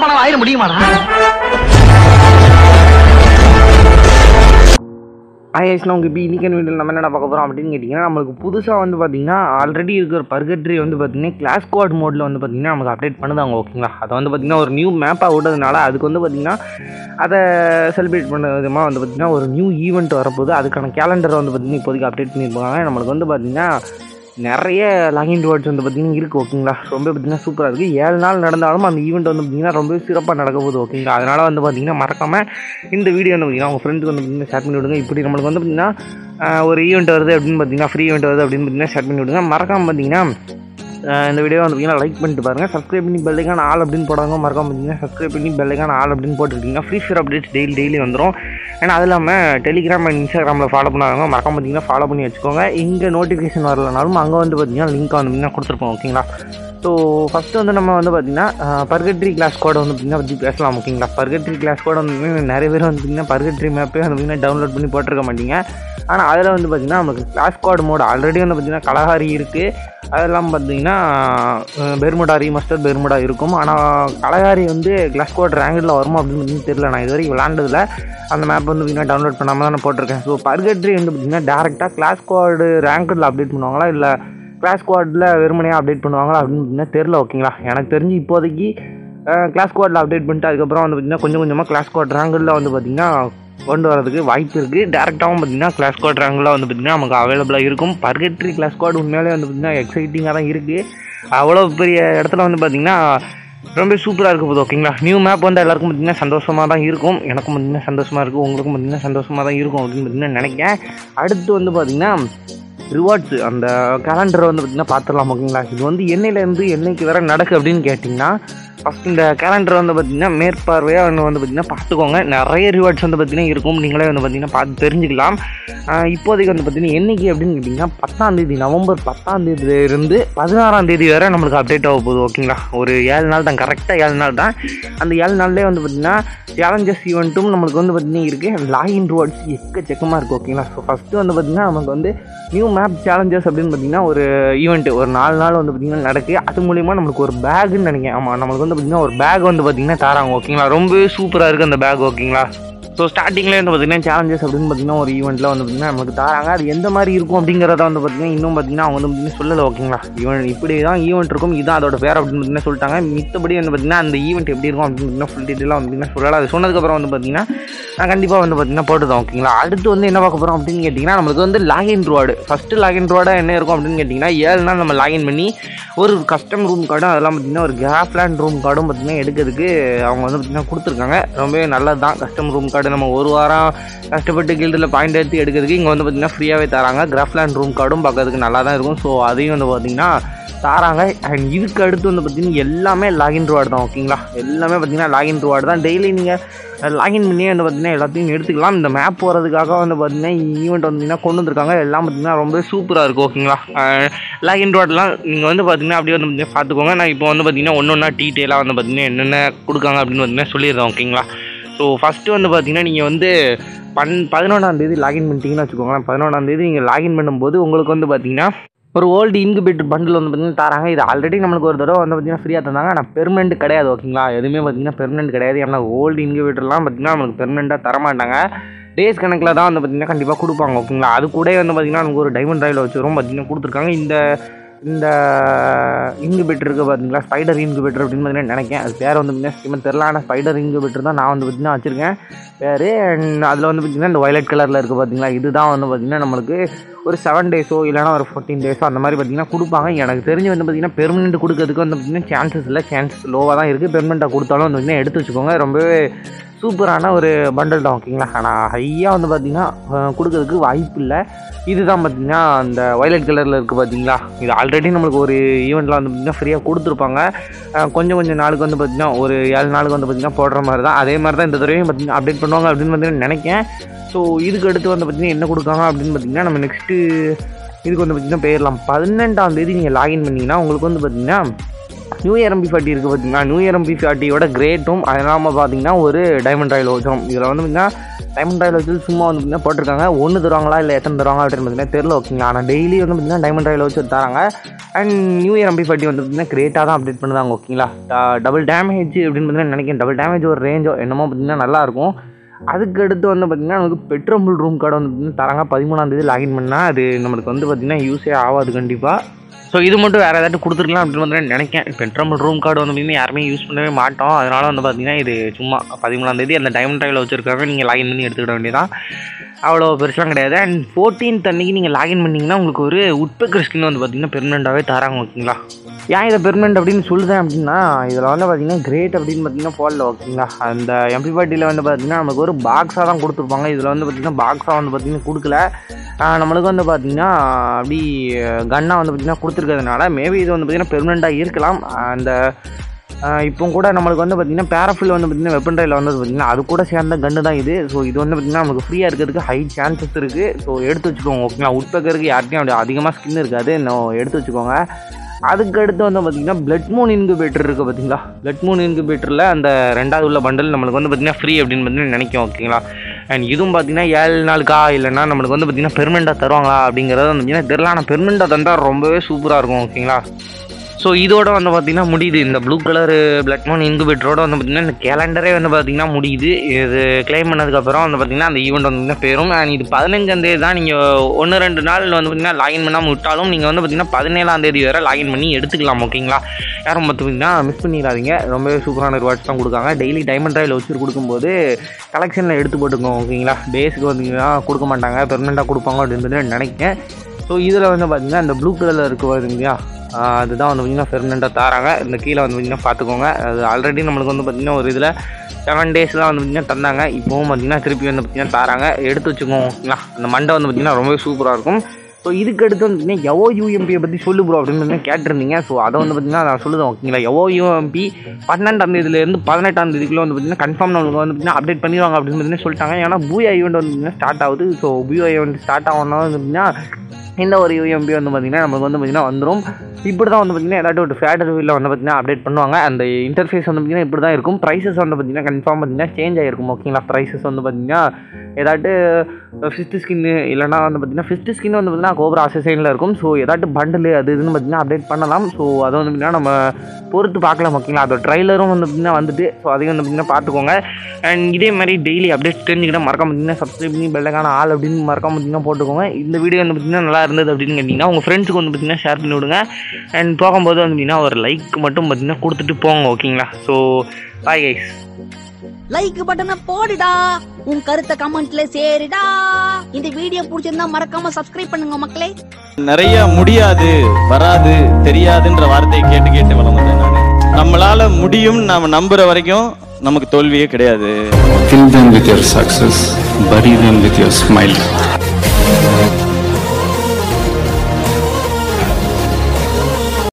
பணம் ஆயிட முடியுமாடா ஐஎஸ்னா உங்கள் இப்போ இன்றைக்கி வீட்டில் நம்ம என்னடா பார்க்க போகிறோம் அப்படின்னு கேட்டிங்கன்னா நம்மளுக்கு புதுசாக வந்து பார்த்தீங்கன்னா ஆல்ரெடி இருக்கிற பர்கட்ரி வந்து பார்த்தீங்கன்னா கிளாஸ் குவாட் மோடில் வந்து பார்த்தீங்கன்னா நமக்கு அப்டேட் பண்ணுதாங்க ஓகேங்களா அதை வந்து பார்த்தீங்கன்னா ஒரு நியூ மேப்பாக விட்டதுனால அதுக்கு வந்து பார்த்தீங்கன்னா அதை செலிப்ரேட் பண்ண விதமாக வந்து பார்த்தீங்கன்னா ஒரு நியூ ஈவெண்ட் வரப்போகுது அதுக்கான கேலண்டரை வந்து பார்த்தீங்கன்னா இப்போதைக்கு அப்டேட் பண்ணியிருப்பாங்க நம்மளுக்கு வந்து பார்த்தீங்கன்னா நிறைய லாகின் ரிவார்ட்ஸ் வந்து பார்த்தீங்கன்னா இருக்குது ஓகேங்களா ரொம்ப பார்த்தீங்கன்னா சூப்பராக இருக்குது ஏழு நாள் நடந்தாலும் அந்த ஈவெண்ட் வந்து பார்த்தீங்கன்னா ரொம்ப சிறப்பாக நடக்க போகுது ஓகேங்களா அதனால் வந்து பார்த்தீங்கன்னா மறக்காமல் இந்த வீடியோ வந்து பார்த்தீங்கன்னா உங்கள் ஃப்ரெண்டுக்கு வந்து பார்த்தீங்கன்னா ஷேர் பண்ணி விடுங்க இப்படி நம்மளுக்கு வந்து பார்த்தீங்கன்னா ஆஹ், ஒரு ஈவெண்ட் வருது அப்படின்னு பார்த்தீங்கன்னா ஃப்ரீ ஈவெண்ட் வருது அப்படின்னு பார்த்தீங்கன்னா ஷேர் பண்ணி விடுங்க மறக்காமல் பார்த்தீங்கன்னா ஆஹ், இந்த வீடியோ வந்து பார்த்தீங்கன்னா லைக் பண்ணிட்டு பாருங்கள் சப்ஸ்கிரைப் பண்ணி பெல்லைக்கான ஆள் அப்படின்னு போடாங்க மறக்காம பார்த்தீங்கன்னா சப்ஸ்கிரைப் பண்ணி பெல்லைக்கான ஆள் அப்படின்னு போட்டுக்கிட்டிங்கன்னா free fire updates daily daily வந்துடும் ஏன்னா அது இல்லாமல் டெலிகிராம் அண்ட் இன்ஸ்டாகிராமில் ஃபாலோ பண்ணாங்க மறக்காம பார்த்தீங்கன்னா ஃபாலோ பண்ணி வச்சுக்கோங்க இங்கே நோட்டிஃபிகேஷன் வரலனாலும் அங்கே வந்து பார்த்தீங்கன்னா லிங்க் வந்து பார்த்தீங்கன்னா கொடுத்துருப்போம் ஓகேங்களா ஸோ ஃபஸ்ட்டு வந்து நம்ம வந்து பார்த்தீங்கன்னா பர்கட்ரி கிளாஸ் கோடை வந்து பார்த்தீங்கன்னா பற்றி பேசலாம் ஓகேங்களா பர்கட்ரி கிளாஸ் கோடை வந்து பார்த்தீங்கன்னா நிறைய பேர் வந்து பார்த்தீங்கன்னா பர்கட்ரி மேப்பே வந்து பார்த்தீங்கன்னா டவுன்லோட் பண்ணி போட்டிருக்க மாட்டீங்க ஆனால் அதில் வந்து பார்த்தீங்கன்னா நமக்கு கிளாஸ் கோட் மோட் ஆல்ரெடி வந்து பார்த்தீங்கன்னா கலஹாரி இருக்குது அதெல்லாம் பார்த்தீங்கன்னா பெர்முடா ரீமாஸ்டர் பெர்முடா இருக்கும் ஆனால் கலகாரி வந்து கிளாஸ் கோட் ரேங்கில் வருமா அப்படின்னு பார்த்தீங்கன்னா தெரியல நான் இது வரைக்கும் விளாண்டதில் அந்த மேப் வந்து பார்த்தீங்கன்னா டவுன்லோட் பண்ணாமல் தான் நான் போட்டிருக்கேன் ஸோ பர்கட்ரி வந்து பார்த்தீங்கன்னா டேரெக்டாக கிளாஸ் கோடு ரேங்கில் அப்டேட் பண்ணுவாங்களா இல்லை கிளாஸ் குவாடில் வெறுமனையாக அப்டேட் பண்ணுவாங்களா அப்படின்னு பார்த்தீங்கன்னா தெரில ஓகேங்களா எனக்கு தெரிஞ்சு இப்போதைக்கு கிளாஸ் குவாடில் அப்டேட் பண்ணிட்டு அதுக்கப்புறம் வந்து பார்த்தீங்கன்னா கொஞ்சம் கொஞ்சமாக கிளாஸ் குவாட் ரேங்கில் வந்து பார்த்தீங்கன்னா கொண்டு வரதுக்கு வாய்ப்பு இருக்குது டேரெக்டாகவும் பார்த்தீங்கன்னா கிளாஸ் குவாட் ரேங்கில் வந்து பார்த்தீங்கன்னா நமக்கு அவைலபிளாக இருக்கும் பர்கட்ரி கிளாஸ் குவாட் உண்மையிலே வந்து பார்த்தீங்கன்னா எக்ஸைட்டிங்காக தான் இருக்குது அவ்வளோ பெரிய இடத்துல வந்து பார்த்தீங்கன்னா ரொம்ப சூப்பராக இருக்க போகுது ஓகேங்களா நியூ மேப் வந்து எல்லாருக்கும் பார்த்தீங்கன்னா சந்தோஷமாக தான் இருக்கும் எனக்கும் பார்த்தீங்கன்னா சந்தோஷமாக இருக்கும் உங்களுக்கும் பார்த்தீங்கன்னா சந்தோஷமாக தான் இருக்கும் அப்படின்னு பார்த்தீங்கன்னா நினைக்கிறேன் அடுத்து வந்து பார்த்தீங்கன்னா ரிவார்ட்ஸ் அந்த கேலண்டரை வந்து பார்த்திங்கன்னா பார்த்துடலாம் ஓகேங்களா இது வந்து என்னையிலேருந்து என்னைக்கு வர நடக்கு அப்படின்னு கேட்டிங்கன்னா ஃபஸ்ட் இந்த கேலண்டர் வந்து பார்த்திங்கன்னா மேற்பார்வையாக வந்து வந்து பார்த்திங்கன்னா பார்த்துக்கோங்க நிறைய ரிவார்ட்ஸ் வந்து பார்த்திங்கன்னா இருக்கும் நீங்களே வந்து பார்த்திங்கன்னா பார்த்து தெரிஞ்சுக்கலாம் ஆஹ் இப்போதைக்கு வந்து பார்த்திங்கன்னா என்னைக்கு அப்படின்னு கேட்டிங்கன்னா பத்தாம் தேதி நவம்பர் பத்தாம் தேதியிலிருந்து பதினாறாம் தேதி வரை நம்மளுக்கு அப்டேட் ஆக போகுது ஓகேங்களா ஒரு ஏழு நாள் தான் கரெக்டாக ஏழு நாள் தான் அந்த ஏழு நாள்லேயே வந்து பார்த்திங்கன்னா சேலஞ்சஸ் ஈவெண்ட்டும் நம்மளுக்கு வந்து பார்த்திங்கன்னா இருக்குது லாகின் ரிவார்ட்ஸ் எக்கச்சக்கமாக இருக்குது ஓகேங்களா ஸோ ஃபஸ்ட்டு வந்து பார்த்திங்கன்னா நமக்கு வந்து நியூ மேப் சேலஞ்சஸ் அப்படின்னு பார்த்தீங்கன்னா ஒரு ஈவெண்ட் ஒரு நாலு நாள் வந்து பார்த்திங்கன்னா நடக்கு அது மூலிமா நம்மளுக்கு ஒரு பேக்குன்னு நினைக்கிறேன் ஆமாம் நம்மளுக்கு வந்து பார்த்திங்கன்னா ஒரு பேக் வந்து பார்த்திங்கன்னா தராங்க ஓகேங்களா ரொம்ப சூப்பராக இருக்குது அந்த பேக் ஓகேங்களா ஸோ ஸ்டார்டிங்லேயே வந்து பார்த்திங்கன்னா சேலஞ்சஸ் அப்படின்னு பார்த்தீங்கன்னா ஒரு ஈவெண்ட்டில் வந்து பார்த்திங்கன்னா நமக்கு தராங்க அது எந்த மாதிரி இருக்கும் அப்படிங்கிறத வந்து பார்த்திங்கன்னா இன்னும் பார்த்திங்கன்னா அவங்க வந்து பார்த்திங்கன்னா சொல்லலை ஓகேங்களா ஈவெண்ட் இப்படி தான் ஈவெண்ட் இருக்கும் இதுதான் அதோட பேர் அப்படின்னு பார்த்திங்கன்னா சொல்லிட்டாங்க மித்தபடி வந்து பார்த்திங்கன்னா அந்த ஈவெண்ட் எப்படி இருக்கும் அப்படின்னு பார்த்திங்கன்னா ஃபுல் டீட்டெயிலாக வந்து பார்த்திங்கன்னா சொல்லலை அது சொன்னதுக்கப்புறம் வந்து பார்த்திங்கன்னா நான் கண்டிப்பாக வந்து பார்த்திங்கன்னா போட்டுதான் ஓகேங்களா அடுத்து வந்து என்ன பார்க்க போகிறோம் அப்படின்னு கேட்டிங்கன்னா நம்மளுக்கு வந்து லாகின் ரோடு ஃபஸ்ட்டு லாகின் ரோடாக என்ன இருக்கும் அப்படின்னு கேட்டிங்கன்னா ஏழு நாள் நம்ம லாகின் பண்ணி ஒரு கஸ்டம் ரூம் கார்டும் அதெல்லாம் பார்த்திங்கன்னா ஒரு கிராஃப்லேண்ட் ரூம் கார்டும் பார்த்திங்கன்னா எடுக்கிறதுக்கு அவங்க வந்து பார்த்திங்கன்னா கொடுத்துருக்காங்க ரொம்பவே நல்லது தான் கஸ்டம் ரூம் கார்டு நம்ம ஒரு வாரம் கஷ்டப்பட்டு கில்டில் பாயிண்ட் எடுத்து எடுக்கிறதுக்கு இங்கே வந்து பார்த்திங்கன்னா ஃப்ரீயாகவே தராங்க கிராஃப்லேண்ட் ரூம் கார்டும் பார்க்கறதுக்கு நல்லா தான் இருக்கும் ஸோ அதையும் வந்து பார்த்திங்கன்னா தாராங்க அண்ட் இதுக்கு அடுத்து வந்து பார்த்தீங்கன்னா எல்லாமே லாகின் ரிவார்டு தான் ஓகேங்களா எல்லாமே பார்த்தீங்கன்னா லாகின் ரிவார்டு தான் டெய்லி நீங்கள் லாகின் பண்ணியே வந்து பார்த்தீங்கன்னா எல்லாத்தையும் எடுத்துக்கலாம் இந்த மேப் போகிறதுக்காக வந்து பார்த்தீங்கன்னா ஈவெண்ட் வந்தீங்கன்னா கொண்டு வந்திருக்காங்க எல்லாம் பார்த்தீங்கன்னா ரொம்ப சூப்பராக இருக்கும் ஓகேங்களா லாகின் ரிவார்ட்லாம் நீங்கள் வந்து பார்த்தீங்கன்னா அப்படியே வந்து பார்த்தீங்கன்னா பார்த்துக்கோங்க நான் இப்போ வந்து பார்த்தீங்கன்னா ஒன்று ஒன்றா டீட்டெயிலாக வந்து பார்த்தீங்கன்னா என்னென்ன கொடுக்காங்க அப்படின்னு பார்த்தீங்கன்னா சொல்லிடுறேன் ஓகேங்களா ஸோ ஃபஸ்ட்டு வந்து பார்த்தீங்கன்னா நீங்கள் வந்து பன் பதினொன்றாம் தேதி லாகின் பண்ணிட்டீங்கன்னு வச்சுக்கோங்களேன் பதினொன்றாம் தேதி நீங்கள் லாகின் பண்ணும்போது உங்களுக்கு வந்து பார்த்தீங்கன்னா ஒரு ஓல்டு இன்குபேட்டர் பண்டில் வந்து பார்த்தீங்கன்னா தராங்க இது ஆல்ரெடி நம்மளுக்கு ஒரு தடவை வந்து பார்த்தீங்கன்னா ஃப்ரீயாக தந்தாங்க ஆனால் பெர்மனெண்ட் கிடையாது ஓகேங்களா எதுவுமே பார்த்தீங்கன்னா பெர்மனெண்ட் கிடையாது ஏன்னா ஓல்டு இன்குபேட்டர்லாம் பார்த்தீங்கன்னா நமக்கு பெர்மனெண்ட்டாக தரமாட்டாங்க டேஸ் கணக்கில் தான் வந்து பார்த்தீங்கன்னா கண்டிப்பாக கொடுப்பாங்க ஓகேங்களா அது கூட வந்து பார்த்தீங்கன்னா நமக்கு ஒரு டைமண்ட் ராயில் வச்சுரும் பார்த்தீங்கன்னா கொடுத்துருக்காங்க இந்த இந்த இன்குபேட்டர் இருக்குது பார்த்தீங்களா ஸ்பைடர் இன்குபேட்டர் அப்படின்னு பார்த்தீங்கன்னா நினைக்கிறேன் அது பேர் வந்து பார்த்தீங்கன்னா ஸ்கீமன் தெரில ஆனால் ஸ்பைடர் இன்குபேட்டர் தான் நான் வந்து பார்த்தீங்கன்னா வச்சுருக்கேன் பேர் அண்ட் அதில் வந்து பார்த்தீங்கன்னா இந்த வயலட் கலரில் இருக்குது பார்த்தீங்களா இதுதான் வந்து பார்த்தீங்கன்னா நம்மளுக்கு ஒரு செவன் டேஸோ இல்லைனா ஒரு ஃபோர்டீன் டேஸோ அந்த மாதிரி பார்த்தீங்கன்னா கொடுப்பாங்க எனக்கு தெரிஞ்சு வந்து பார்த்தீங்கன்னா பெர்மனெண்ட் கொடுக்கறதுக்கு வந்து பார்த்தீங்கன்னா சான்சஸ் இல்லை சான்சஸ் லோவாக தான் இருக்குது பெர்மனெண்ட்டாக கொடுத்தாலும் வந்து பார்த்தீங்கன்னா எடுத்து வச்சுக்கோங்க ரொம்பவே சூப்பரான ஒரு பண்டல் தான் ஓகேங்களா ஆனால் ஹையாக வந்து பார்த்தீங்கன்னா அஹ், கொடுக்கறதுக்கு வாய்ப்பு இல்லை இதுதான் பார்த்தீங்கன்னா அந்த வயலட் கலரில் இருக்குது பார்த்தீங்களா இது ஆல்ரெடி நம்மளுக்கு ஒரு ஈவெண்ட்டில் வந்து பார்த்தீங்கன்னா ஃப்ரீயாக கொடுத்துருப்பாங்க அஹ், கொஞ்சம் கொஞ்சம் நாளுக்கு வந்து பார்த்தீங்கன்னா ஒரு ஏழு நாளுக்கு வந்து பார்த்தீங்கன்னா போடுற மாதிரி தான் அதே மாதிரி தான் இந்த தடவையும் பார்த்தீங்கன்னா அப்டேட் பண்ணுவாங்க அப்படின்னு பார்த்தீங்கன்னா நினைக்கிறேன் ஸோ இதுக்கு அடுத்து வந்து பார்த்தீங்கன்னா என்ன கொடுக்காங்க அப்படின்னு பார்த்தீங்கன்னா நம்ம நெக்ஸ்ட்டு இதுக்கு வந்து பார்த்தீங்கன்னா போயிடலாம் பதினெண்டாம் தேதி நீங்கள் லாகின் பண்ணிங்கன்னா உங்களுக்கு வந்து பார்த்தீங்கன்னா நியூ இயர் எம்பி ஃபார்ட்டி இருக்குது பார்த்தீங்கன்னா நியூ இயர் எம்பி ஃபார்ட்டியோட கிரேட்டும் அது இல்லாமல் பார்த்தீங்கன்னா ஒரு டைமண்ட் ராயல் வச்சோம் இதில் வந்து பார்த்தீங்கன்னா டைமண்ட் ராயல் வச்சு சும்மா வந்து பார்த்தீங்கன்னா போட்டிருக்காங்க ஒன்று தருவாங்களா இல்லை எத்தனை தருவாங்க அப்படின்னு பார்த்தீங்கன்னா தெரில ஓகேங்களா ஆனால் டெய்லி வந்து பார்த்தீங்கன்னா டைமண்ட் ராயல் வச்சு தராங்க and new year MP forty வந்து பார்த்தீங்கன்னா கிரேட்டாக தான் அப்டேட் பண்ணுதாங்க ஓகேங்களா டபுள் டேமேஜ் அப்படின்னு பார்த்தீங்கன்னா நினைக்கிறேன் டபுள் டேமேஜ் ஒரு ரேஞ்சோ என்னமோ பார்த்தீங்கன்னா நல்லாயிருக்கும் அதுக்கு அடுத்து வந்து பார்த்திங்கன்னா நமக்கு பெட்ரோல் ரூம் கார்டு வந்து பார்த்தீங்கன்னா தராங்க பதிமூணாம் தேதி லாகின் பண்ணால் அது நம்மளுக்கு வந்து பார்த்திங்கன்னா யூஸே ஆகாது கண்டிப்பாக ஸோ இது மட்டும் வேறு ஏதாட்டும் கொடுத்துருக்கலாம் அப்படின்னு வந்து நினைக்கிறேன் பெட்ரோல் ரூம் கார்டு வந்து பார்த்திங்கன்னா யாருமே யூஸ் பண்ணவே மாட்டோம் அதனால் வந்து பார்த்திங்கன்னா இது சும்மா பதிமூணாம் தேதி அந்த டைமண்ட் ட்ரைவில் வச்சுருக்காங்க நீங்கள் லாகின் பண்ணி எடுத்துக்கிட வேண்டியதான் அவ்வளோ பெருசாக கிடையாது அண்ட் ஃபோர்டீன்த் அன்னைக்கு நீங்கள் லாகின் பண்ணிங்கன்னா உங்களுக்கு ஒரு உட்பக்கர் ஸ்கின் வந்து பார்த்திங்கன்னா பெர்மனெண்ட்டாகவே தராங்க ஓகேங்களா ஏன் இதை பெர்மனெண்ட் அப்படின்னு சொல்லுதேன் அப்படின்னா இதில் வந்து பார்த்திங்கன்னா கிரேட் அப்படின்னு பார்த்தீங்கன்னா போடல ஓகேங்களா அந்த எம்பி பார்ட்டியில் வந்து பார்த்திங்கன்னா நமக்கு ஒரு பாக்ஸாக தான் கொடுத்துருப்பாங்க இதில் வந்து பார்த்திங்கன்னா பாக்ஸாக வந்து பார்த்திங்கன்னா கொடுக்கல ஆஹ் நம்மளுக்கு வந்து பார்த்திங்கன்னா அப்படி கன்னாக வந்து பார்த்திங்கன்னா கொடுத்துருக்கிறதுனால மேபி இது வந்து பார்த்திங்கன்னா பெர்மனெண்ட்டாக இருக்கலாம் அந்த ஆஹ் இப்போ கூட நம்மளுக்கு வந்து பார்த்திங்கன்னா பேராஃபில் வந்து பார்த்திங்கன்னா வெப்பன் ட்ரையில் வந்து பார்த்திங்கன்னா அது கூட சேர்ந்த கன்று தான் இது ஸோ இது வந்து பார்த்திங்கன்னா நமக்கு ஃப்ரீயாக இருக்கிறதுக்கு ஹை சான்சஸ் இருக்குது ஸோ எடுத்து வச்சுக்கோங்க ஓகேங்களா உட்பக்கருக்கு யார்ட்டையும் அப்படி அதிகமாக ஸ்கின் இருக்காது இன்னும் எடுத்து வச்சுக்கோங்க அதுக்கு அடுத்து வந்து பார்த்திங்கன்னா பிளட் மூன் இன்குபேட்டர் இருக்குது பார்த்தீங்களா பிளட் மூன் இன்குபேட்டரில் அந்த ரெண்டாவது உள்ள பண்டல் நம்மளுக்கு வந்து பார்த்திங்கன்னா ஃப்ரீ அப்படின்னு பார்த்தீங்கன்னா நினைக்கும் ஓகேங்களா அண்ட் இதுவும் பார்த்தீங்கன்னா ஏழு நாளுக்கா இல்லைன்னா நம்மளுக்கு வந்து பார்த்திங்கன்னா பெர்மனெண்ட்டாக தருவாங்களா அப்படிங்கிறது வந்து பார்த்திங்கன்னா தெரில ஆனால் பெர்மனெண்ட்டாக தந்தால் ரொம்பவே சூப்பராக இருக்கும் ஓகேங்களா ஸோ இதோட வந்து பார்த்திங்கன்னா முடியுது இந்த ப்ளூ கலர் பிளட் மூன் இன்குபேட்டரோட வந்து பார்த்திங்கன்னா இந்த கேலண்டரே வந்து பார்த்திங்கன்னா முடியுது இது கிளைம் பண்ணதுக்கப்புறம் வந்து பார்த்திங்கன்னா அந்த ஈவெண்ட் வந்து பார்த்திங்கன்னா பேரும் அண்ட் இது பதினஞ்சாம் தேதி தான் நீங்கள் ஒன்று ரெண்டு நாள் வந்து பார்த்திங்கன்னா லாகின் பண்ணாமல் விட்டாலும் நீங்கள் வந்து பார்த்திங்கன்னா பதினேழாம் தேதி வரை லாகின் பண்ணி எடுத்துக்கலாம் ஓகேங்களா யாரும் பார்த்திங்கன்னா மிஸ் பண்ணிடாதீங்க ரொம்பவே சூப்பரான ரிவார்ட்ஸ் தான் கொடுக்காங்க டெய்லி டைமண்ட் ராயில் வச்சு கொடுக்கும்போது கலெக்ஷனில் எடுத்து போட்டுக்கோங்க ஓகேங்களா பேஸுக்கு வந்தீங்கன்னா கொடுக்க மாட்டாங்க பெர்மனெண்ட்டாக கொடுப்பாங்க அப்படின்னு நினைக்கிறேன் ஸோ இதில் வந்து பார்த்திங்கன்னா இந்த ப்ளூ கலரில் இருக்கு பார்த்தீங்களா ஆஹ் அதுதான் வந்து பார்த்திங்கன்னா பெர்மனெண்ட்டாக தராங்க இந்த கீழே வந்து பார்த்திங்கன்னா பார்த்துக்கோங்க அது ஆல்ரெடி நம்மளுக்கு வந்து பார்த்திங்கன்னா ஒரு இதில் செவன் டேஸ் தான் வந்து பார்த்திங்கன்னா தந்தாங்க இப்போவும் பார்த்திங்கன்னா திருப்பி வந்து பார்த்திங்கன்னா தராங்க எடுத்து வச்சுக்கோங்க ஓகேங்களா அந்த மண்டை வந்து பார்த்திங்கன்னா ரொம்பவே சூப்பராக இருக்கும் ஸோ இதுக்கு அடுத்து வந்து பார்த்தீங்கன்னா எவோ யூஎம்பியை பற்றி சொல்லு ப்ரோ அப்படின்னு வந்து கேட்டிருந்தீங்க ஸோ அதை வந்து பார்த்தீங்கன்னா நான் சொல்லுதேன் ஓகேங்களா எவோ யூஎம்பி பன்னெண்டாம் தேதியிலேருந்து பதினெட்டாம் தேதிக்குள்ளே வந்து பார்த்தீங்கன்னா கன்ஃபார்ம் நம்மளுக்கு வந்து பார்த்தீங்கன்னா அப்டேட் பண்ணிடுவாங்க அப்படின்னு பார்த்தீங்கன்னா சொல்லிட்டாங்க ஏன்னா பூயா ஈவெண்ட் வந்து பார்த்தீங்கன்னா ஸ்டார்ட் ஆகுது ஸோ பூயா ஈவெண்ட் ஸ்டார்ட் ஆகணும்னா வந்து பார்த்தீங்கன்னா இந்த ஒரு யூஎம்பி வந்து பார்த்திங்கன்னா நமக்கு வந்து பார்த்திங்கன்னா வந்துடும் இப்படி தான் வந்து பார்த்திங்கன்னா ஏதாட்டும் ஒரு ஃபேட் ரிவியூவில் வந்து பார்த்திங்கன்னா அப்டேட் பண்ணுவாங்க அந்த இன்டர்ஃபேஸ் வந்து பார்த்திங்கன்னா இப்படி தான் இருக்கும் ப்ரைஸஸ் வந்து பார்த்திங்கன்னா கன்ஃபார்ம் பார்த்திங்கன்னா சேஞ்ச் ஆகிருக்கும் ஓகேங்களா ப்ரைஸஸ் வந்து பார்த்திங்கன்னா ஏதாட்டு ஃபிஃப்த் ஸ்கின்னு இல்லைனா வந்து பார்த்திங்கன்னா ஃபிஃப்த் ஸ்கின் வந்து பார்த்திங்கன்னா கோபரா அசைனில் இருக்கும் ஸோ ஏதாட்டு பண்டில் அது இதுன்னு பார்த்திங்கன்னா அப்டேட் பண்ணலாம் ஸோ அதை வந்து பார்த்திங்கன்னா நம்ம பொறுத்து பார்க்கலாம் ஓகேங்களா அதோட ட்ரைலரும் வந்து பார்த்திங்கன்னா வந்துட்டு ஸோ அதையும் வந்து பார்த்திங்கன்னா பார்த்துக்கோங்க அண்ட் இதே மாதிரி டெய்லி அப்டேட் தெரிஞ்சுக்கிட்டால் மறக்காம பார்த்திங்கன்னா சப்ஸ்கிரைப் பண்ணி பெல்லைக்கான ஆள் அப்படின்னு மறக்காம பார்த்திங்கன்னா போட்டுக்கோங்க இந்த வீடியோ வந்து பார்த்திங்கன்னா நல்லா இருந்தது அப்படின்னு கேட்டிங்கன்னா உங்கள் ஃப்ரெண்ட்ஸுக்கு வந்து பார்த்திங்கன்னா ஷேர் பண்ணி விடுங்க அண்ட் போகும்போது வந்து பார்த்திங்கன்னா ஒரு லைக் மட்டும் பார்த்திங்கன்னா கொடுத்துட்டு போங்க ஓகேங்களா ஸோ பாய் கைஸ் லைக் பட்டனை போடுடா உன் கருத்தை கமெண்ட்ல சேருடா இந்த வீடியோ பிடிச்சிருந்தா மறக்காம சப்ஸ்கிரைப் பண்ணுங்க மக்களே நிறைய முடியாது வராது தெரியாதுன்ற வார்த்தையை கேட்டு கேட்டு வளர்ந்தேன் நான் நம்மளால முடியும் நாம நம்புற வரைக்கும் நமக்கு தோல்வியே கிடையாது Kill them with your success, bury them with your smile.